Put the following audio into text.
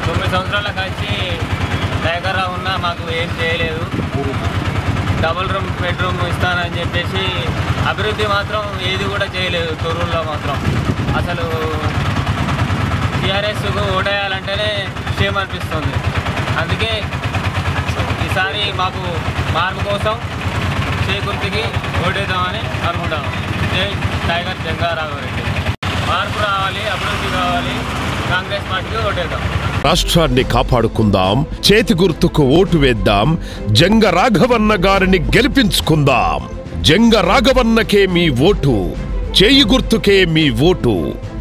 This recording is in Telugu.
తొమ్మిది సంవత్సరాల కాంచి దగ్గర ఉన్నా మాకు ఏం చేయలేదు డబుల్ రూమ్ బెడ్రూమ్ ఇస్తానని చెప్పేసి అభివృద్ధి మాత్రం ఏది కూడా చేయలేదు తొర్రూరులో మాత్రం అసలు టీఆర్ఎస్కు ఓటేయాలంటేనే విషయం అనిపిస్తుంది అందుకే ఈసారి మాకు మార్పు కోసం చేకూర్తికి ఓటేద్దామని అనుకుంటాము జై టైగర్ జంగారాఘవరెడ్డి మార్పు రావాలి అభివృద్ధి కావాలి కాంగ్రెస్ పార్టీకి ఓటేద్దాం రాష్ట్రాన్ని కాపాడుకుందాం చేతి గుర్తుకు ఓటు వేద్దాం జంగ రాఘవన్న గారిని గెలిపించుకుందాం జంగ రాఘవన్నకే మీ ఓటు చేయి గుర్తుకే మీ ఓటు